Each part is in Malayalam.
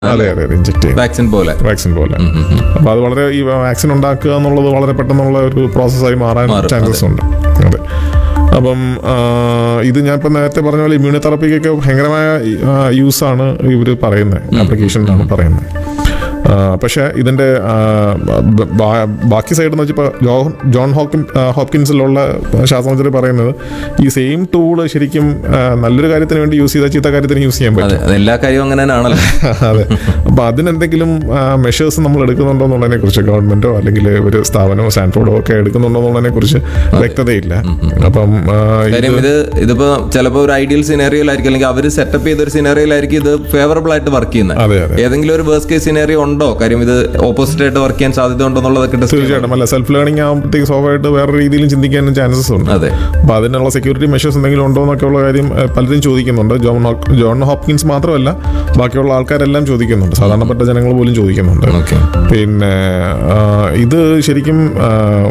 അതെ അതെ അതെ ഇഞ്ചെക്ട് ചെയ്യും വാക്സിൻ പോലെ വാക്സിൻ പോലെ അപ്പൊ അത് വളരെ ഈ വാക്സിൻ ഉണ്ടാക്കുക എന്നുള്ളത് വളരെ പെട്ടെന്നുള്ള ഒരു പ്രോസസ്സായി മാറാൻ മാറും, ചാൻസസ് ഉണ്ട് അതെ അപ്പം ആ, ഇത് ഞാൻ ഇപ്പം നേരത്തെ പറഞ്ഞ പോലെ ഇമ്മ്യൂണി തെറാപ്പിക്കൊക്കെ ഭയങ്കരമായ യൂസ് ആണ് ഇവർ പറയുന്നത് ആപ്ലിക്കേഷനിലാണ് പറയുന്നത് ആ, പക്ഷേ ഇതിൻ്റെ ആ, ബ- ബാ- ബാക്കി സൈഡ് എന്ന് വെച്ചാൽ ജോൺ ജോൺ ഹോക്കിൻ ആ, ഹോപ്കിൻസിലുള്ള ശാസ്ത്രജ്ഞർ പറയുന്നത് ഈ സെയിം ടൂള് ശരിക്കും ആ, നല്ലൊരു കാര്യത്തിന് വേണ്ടി യൂസ് ചെയ്താൽ ചീത്ത കാര്യത്തിന് യൂസ് ചെയ്യാൻ പറ്റും അതെ അത് എല്ലാ കാര്യവും അങ്ങനെ തന്നെയാണല്ലോ അതെ അപ്പൊ അതിനെന്തെങ്കിലും മെഷേഴ്സ് നമ്മൾ എടുക്കുന്നുണ്ടോ എന്നുള്ളതിനെ കുറിച്ച് ഗവൺമെന്റോ അല്ലെങ്കിൽ ഒരു സ്ഥാപനമോ സ്റ്റാൻഫോർഡോ ഒക്കെ എടുക്കുന്നുണ്ടോ എന്നുള്ളതിനെ കുറിച്ച് വ്യക്തതയില്ല അപ്പം ആ, ഇത് കാര്യം ഇത് ഇതിപ്പോ ചിലപ്പോ ഒരു ഐഡിയൽ സിനാറിയോയിലായിരിക്കും അല്ലെങ്കിൽ അവർ സെറ്റപ്പ് ചെയ്ത ഒരു സിനാറിയോയിലായിരിക്കും ഇത് ഫേവറബിൾ ആയിട്ട് വർക്ക് ചെയ്യുന്നത് അതെ അതെ ഏതെങ്കിലും ഒരു വേഴ്സ് കേസ് സിനാറിയോ ഉണ്ടോ കാര്യം ഇത് ഓപ്പോസിറ്റ് ആയിട്ട് വർക്ക് ചെയ്യാൻ സാധ്യത ഉണ്ടോ എന്നുള്ളതൊക്കെ ഡിസ്കസ് തീർച്ചയായിട്ടും അല്ല സെൽഫ് ലേണിംഗ് ആകുമ്പോഴത്തേക്ക് സ്വാഭാവികമായിട്ട് വേറെ രീതിയിലും ചിന്തിക്കാനും ചാൻസസ് ഉണ്ട് അതെ അപ്പൊ അതിനുള്ള സെക്യൂരിറ്റി മെഷേഴ്സ് എന്തെങ്കിലും ഉണ്ടോ എന്നൊക്കെ ഉള്ള കാര്യം ഏഹ്, പലരും ചോദിക്കുന്നുണ്ട് ജോൺ ഹോപ്- ജോൺ ഹോപ്കിൻസ് മാത്രമല്ല ബാക്കിയുള്ള ആൾക്കാരെല്ലാം ചോദിക്കുന്നുണ്ട് സാധാരണപ്പെട്ട ജനങ്ങൾ പോലും ചോദിക്കുന്നുണ്ട് ഓക്കെ പിന്നെ ആ, ഇത് ശരിക്കും ആ,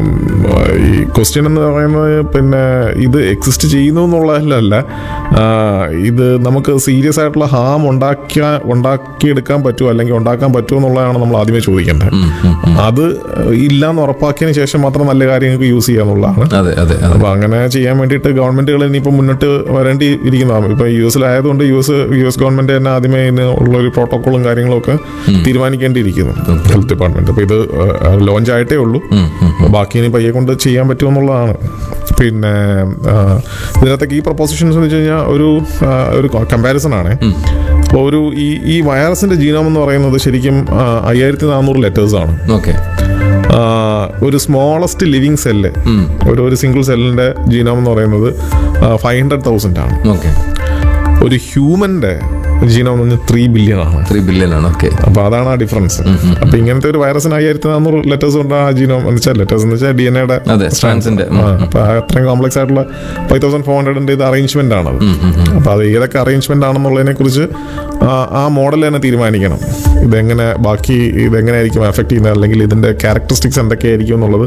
ഈ ക്വസ്റ്റ്യൻ എന്ന് പറയുന്നത് പിന്നെ ഇത് എക്സിസ്റ്റ് ചെയ്യുന്നു എന്നുള്ളതല്ല ആ, ഇത് നമുക്ക് സീരിയസ് ആയിട്ടുള്ള ഹാം ഉണ്ടാക്കിയ ഉണ്ടാക്കിയെടുക്കാൻ പറ്റുമോ അല്ലെങ്കിൽ ഉണ്ടാക്കാൻ പറ്റുമോ എന്നുള്ളതാണ് നമ്മൾ ആദ്യമേ ചോദിക്കേണ്ടത് അത് ഇല്ല എന്ന് ഉറപ്പാക്കിയതിന് ശേഷം മാത്രം നല്ല കാര്യങ്ങൾക്ക് യൂസ് ചെയ്യുക എന്നുള്ളതാണ് അതെ അതെ അതെ അപ്പൊ അങ്ങനെ ചെയ്യാൻ വേണ്ടിയിട്ട് ഗവൺമെന്റുകൾ ഇനിയിപ്പോൾ മുന്നോട്ട് വരേണ്ടി ഇരിക്കുന്നതാണ് ഇപ്പൊ യു എസിലായതുകൊണ്ട് U S U S government തന്നെ ആദ്യമേ ഇതിന് ഉള്ള ഒരു പ്രോട്ടോക്കോളും കാര്യങ്ങളും ഒക്കെ തീരുമാനിക്കേണ്ടിയിരിക്കുന്നു ഹെൽത്ത് ഡിപ്പാർട്ട്മെന്റ് അപ്പൊ ഇത് ലോഞ്ച് ആയിട്ടേ ഉള്ളൂ അപ്പൊ ബാക്കി ഇനി പയ്യെ കൊണ്ട് ചെയ്യാൻ പറ്റുമെന്നുള്ളതാണ് പിന്നെ ആ, ഇതിനകത്തേക്ക് ഈ പ്രൊപ്പോസിഷൻസ് എന്ന് വെച്ച് കഴിഞ്ഞാൽ ഒരു ആ, ഒരു കമ്പാരിസൺ ആണ് അപ്പോൾ ഒരു ഈ ഈ വൈറസിന്റെ ജീനോം എന്ന് പറയുന്നത് ശരിക്കും അയ്യായിരത്തി നാനൂറ് ലെറ്റേഴ്സ് ആണ് ഓക്കെ ആ, ഒരു സ്മോളസ്റ്റ് ലിവിങ് സെല്ല് ഒരു ഒരു സിംഗിൾ സെല്ലിന്റെ ജീനോം എന്ന് പറയുന്നത് ഫൈവ് ഹൺഡ്രഡ് തൗസൻഡ് ആണ് ഓക്കെ ഒരു ഹ്യൂമന്റെ ജീനോം എന്ന് പറഞ്ഞാൽ ത്രീ ബില്യൺ ആണ് ത്രീ ബില്യൺ ആണ് ഓക്കെ അപ്പൊ അതാണ് ആ ഡിഫറൻസ് അപ്പൊ ഇങ്ങനത്തെ ഒരു വൈറസിന് അയ്യായിരത്തി നാനൂറ് ലെറ്റേഴ്സ് ഉണ്ട് ആ ജീനോം എന്ന് വെച്ചാൽ ലെറ്റേഴ്സ് എന്ന് വെച്ചാൽ ഡി എൻ എയുടെ അതെ സ്ട്രാൻസിന്റെ അപ്പൊ ആ അത്രയും കോംപ്ലക്സ് ആയിട്ടുള്ള ഫൈവ് തൗസൻഡ് ഫോർ ഹൺഡ്രഡിന്റെ ഇത് അറേഞ്ച്മെന്റ് ആണത് അപ്പൊ അത് ഏതൊക്കെ അറേഞ്ച്മെന്റ് ആണെന്നുള്ളതിനെ കുറിച്ച് ആ- ആ മോഡൽ തന്നെ തീരുമാനിക്കണം ഇതെങ്ങനെ ബാക്കി ഇതെങ്ങനെയായിരിക്കും എഫക്ട് ചെയ്യുന്നത് അല്ലെങ്കിൽ ഇതിന്റെ ക്യാരക്ടറിസ്റ്റിക്സ് എന്തൊക്കെയായിരിക്കും എന്നുള്ളത്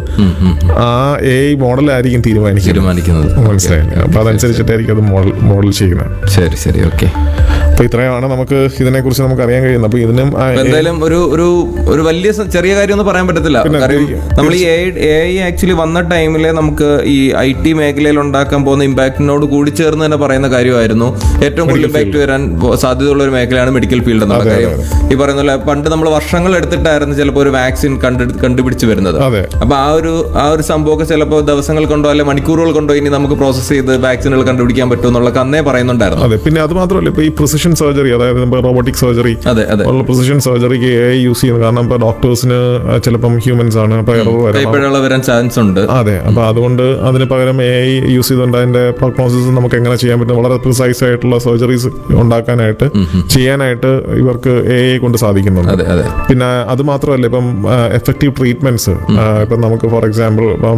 ആ എ മോഡലായിരിക്കും തീരുമാനിക്കുന്നത് തീരുമാനിക്കുന്നത് മനസ്സിലായില്ലേ അപ്പൊ അതനുസരിച്ചിട്ടായിരിക്കും അത് മോഡൽ മോഡൽ ചെയ്യുന്നത് ശരി ശരി ഓക്കെ അപ്പൊ ഇത്രയാണ് നമുക്ക് ഇതിനെ കുറിച്ച് നമുക്ക് അറിയാൻ കഴിയുന്നത് അപ്പൊ ഇതിനും ആ അപ്പൊ എന്തായാലും ഒരു ഒരു ഒരു വലിയ സ- ചെറിയ കാര്യം ഒന്നും പറയാൻ പറ്റത്തില്ല പിന്നെ കാര്യം തീർച്ചയായും. നമ്മൾ ഈ എ ഐ ആക്ച്വലി വന്ന ടൈമിലെ നമുക്ക് ഈ ഐ ടി മേഖലയിൽ ഉണ്ടാക്കാൻ പോകുന്ന ഇമ്പാക്റ്റിനോട് കൂടി ചേർന്ന് തന്നെ പറയുന്ന കാര്യമായിരുന്നു ഏറ്റവും കൂടുതൽ ഇമ്പാക്ട് വരാൻ പോ- സാധ്യതയുള്ള ഒരു മേഖലയാണ് മെഡിക്കൽ ഫീൽഡ് എന്നുള്ള അതെ, കാര്യം ഈ പറയുന്ന പോലെ പണ്ട് നമ്മൾ വർഷങ്ങൾ എടുത്തിട്ടായിരുന്നു ചിലപ്പോൾ ഒരു വാക്സിൻ കണ്ടു കണ്ടുപിടിച്ച് വരുന്നത് അതെ അപ്പൊ ആ ഒരു ആ ഒരു സംഭവമൊക്കെ ചിലപ്പോൾ ദിവസങ്ങൾ കൊണ്ടോ അല്ലെ മണിക്കൂറുകൾ കൊണ്ടോ ഇനി നമുക്ക് പ്രോസസ് ചെയ്ത് വാക്സിനുകൾ കണ്ടുപിടിക്കാൻ പറ്റും എന്നുള്ളതൊക്കെ അന്നേ പറയുന്നുണ്ടായിരുന്നു അതെ പിന്നെ അത് മാത്രമല്ല ഇപ്പൊ ഈ പ്രിസിഷൻ സർജറി അതായത് റോബോട്ടിക് സർജറി അതെ അതെ ഉള്ള പ്രിസിഷൻ സർജറിക്ക് എ ഐ യൂസ് ചെയ്യുന്നത് കാരണം ഇപ്പൊ ഡോക്ടേഴ്സിന് ചിലപ്പം ഹ്യൂമൻസ് ആണ് അപ്പൊ എറർ വരാം ഇപ്പോഴുള്ള വരാൻ ചാൻസ് ഉണ്ട് അതെ അപ്പൊ അതുകൊണ്ട് അതിന് പകരം എ ഐ യൂസ് ചെയ്തുകൊണ്ട് അതിന്റെ പ്രോഗ്നോസിസ് നമുക്ക് എങ്ങനെ ചെയ്യാൻ പറ്റും വളരെ പ്രിസൈസ് ആയിട്ടുള്ള സർജറീസ് ഉണ്ടാക്കാനായിട്ട് ചെയ്യാനായിട്ട് ഇവർക്ക് എ ഐ കൊണ്ട് സാധിക്കുന്നുണ്ട് അതെ അതെ പിന്നെ അത് മാത്രമല്ല ഇപ്പം എഫക്റ്റീവ് ട്രീറ്റ്മെന്റ്സ് ഇപ്പം നമുക്ക് ഫോർ എക്സാമ്പിൾ ഇപ്പം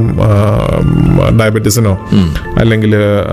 ഡയബറ്റീസിനോ അല്ലെങ്കിൽ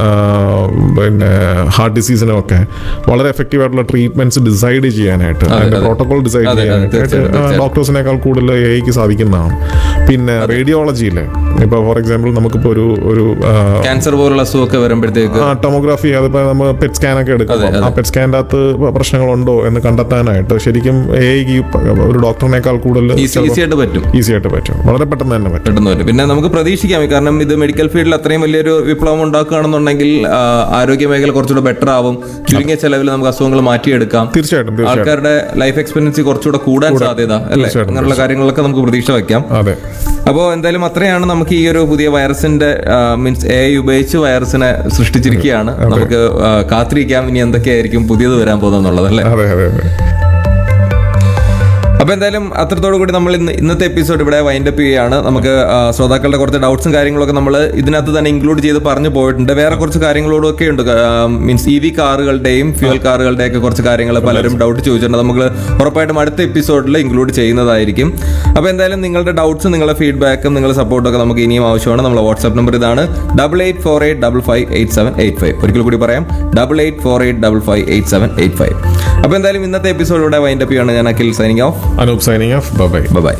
പിന്നെ ഹാർട്ട് ഡിസീസിനോ ഒക്കെ വളരെ എഫക്റ്റീവ് ആയിട്ടുള്ള ട്രീറ്റ്മെന്റ്സ് ഡിസൈഡ് ചെയ്യാനായിട്ട് അതിന്റെ അതെ. പ്രോട്ടോകോൾ ഡിസൈഡ് അതെ, അതെ, ചെയ്യാനായിട്ട് തീർച്ചയായും, തീർച്ചയായും. ഡോക്ടേഴ്സിനേക്കാൾ കൂടുതൽ എക്ക് സാധിക്കുന്നതാണ് പിന്നെ റേഡിയോളജിയിൽ ഇപ്പൊ ഫോർ എക്സാമ്പിൾ നമുക്കിപ്പോ ഒരു ഒരു ക്യാൻസർ പോലുള്ള അസുഖമൊക്കെ വരുമ്പോഴത്തേക്ക് ടൊമോഗ്രാഫി അതിപ്പോ നമ്മൾ പെറ്റ് സ്കാൻ ഒക്കെ എടുക്കും അതെ, ആ പെറ്റ് സ്കാനിന്റെ അകത്ത് പ്രശ്നങ്ങളുണ്ടോ എന്ന് കണ്ടെത്താനായിട്ട് ശരിക്കും എ ഒരു ഡോക്ടറിനേക്കാൾ കൂടുതൽ ഈസി ഈസി ആയിട്ട് പറ്റും ഈസി ആയിട്ട് പറ്റും വളരെ പെട്ടെന്ന് തന്നെ പറ്റും പെട്ടെന്ന് വരും പിന്നെ നമുക്ക് പ്രതീക്ഷിക്കാം കാരണം ഇത് മെഡിക്കൽ ഫീൽഡിൽ അത്രയും വലിയൊരു വിപ്ലവം ഉണ്ടാക്കുകയാണെന്നുണ്ടെങ്കിൽ ആ, ആരോഗ്യ മേഖല കുറച്ചുകൂടെ ബെറ്റർ ആവും ചുരുങ്ങിയ ചെലവിൽ നമുക്ക് അസുഖങ്ങൾ മാറ്റിയെടുക്കാം തീർച്ചയായിട്ടും തീർച്ചയായിട്ടും ആൾക്കാരുടെ ലൈഫ് എക്സ്പെക്ടൻസി കുറച്ചുകൂടെ കൂടാൻ സാധ്യത അല്ലേ തീർച്ചയായിട്ടും, അങ്ങനെയുള്ള കാര്യങ്ങളൊക്കെ നമുക്ക് പ്രതീക്ഷ വെക്കാം അതെ അപ്പോൾ എന്തായാലും അത്രയാണ് നമുക്ക് ഈ ഒരു പുതിയ വൈറസിന്റെ മീൻസ് എ ഉപയോഗിച്ച് വൈറസിനെ സൃഷ്ടിച്ചിരിക്കുകയാണ് നമുക്ക് ആ, കാത്തിരിക്കാം ഇനി എന്തൊക്കെയായിരിക്കും പുതിയത് വരാൻ പോകുന്നത് അല്ലേ അതെ അതെ അതെ അപ്പൊ എന്തായാലും അത്രത്തോടു കൂടി നമ്മൾ ഇന്ന് ഇന്നത്തെ എപ്പിസോഡ് ഇവിടെ വൈൻഡ് അപ്പ് ചെയ്യുകയാണ് നമുക്ക് ആ, ശ്രോതാക്കളുടെ കുറച്ച് ഡൗട്ട്സും കാര്യങ്ങളൊക്കെ നമ്മൾ ഇതിനകത്ത് തന്നെ ഇൻക്ലൂഡ് ചെയ്ത് പറഞ്ഞു പോയിട്ടുണ്ട് വേറെ കുറച്ച് കാര്യങ്ങളോടൊക്കെ ഉണ്ട് മീൻസ് ഇ വി കാറുകളുടെയും ഫ്യൂൽ കാറുകളുടെയും ഒക്കെ കുറച്ച് കാര്യങ്ങൾ പലരും ഡൗട്ട് ചോദിച്ചിട്ടുണ്ട് നമുക്ക് ഉറപ്പായിട്ടും അടുത്ത എപ്പിസോഡിൽ ഇൻക്ലൂഡ് ചെയ്യുന്നതായിരിക്കും അപ്പൊ എന്തായാലും നിങ്ങളുടെ ഡൗട്ട്സും നിങ്ങളുടെ ഫീഡ്ബാക്കും നിങ്ങളുടെ സപ്പോർട്ടും ഒക്കെ നമുക്ക് ഇനിയും ആവശ്യമാണ് നമ്മുടെ വാട്സ്ആപ്പ് നമ്പർ ഇതാണ് double eight four eight double five eight seven eight five ഒരിക്കൽ കൂടി പറയാം double eight four eight double five eight seven eight five അപ്പൊ എന്തായാലും ഇന്നത്തെ എപ്പിസോഡ് ഇവിടെ വൈൻഡ് അപ്പ് ചെയ്യാണ് ഞാൻ Akhil signing off Anoop signing off bye bye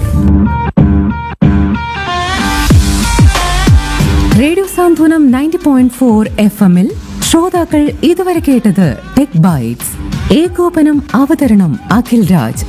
radio Santhwanam ninety point four F എമ്മിൽ ശ്രോതാക്കൾ ഇതുവരെ കേട്ടത് ടെക് ബൈറ്റ്സ് ഏകോപനം അവതരണം അഖിൽ രാജ്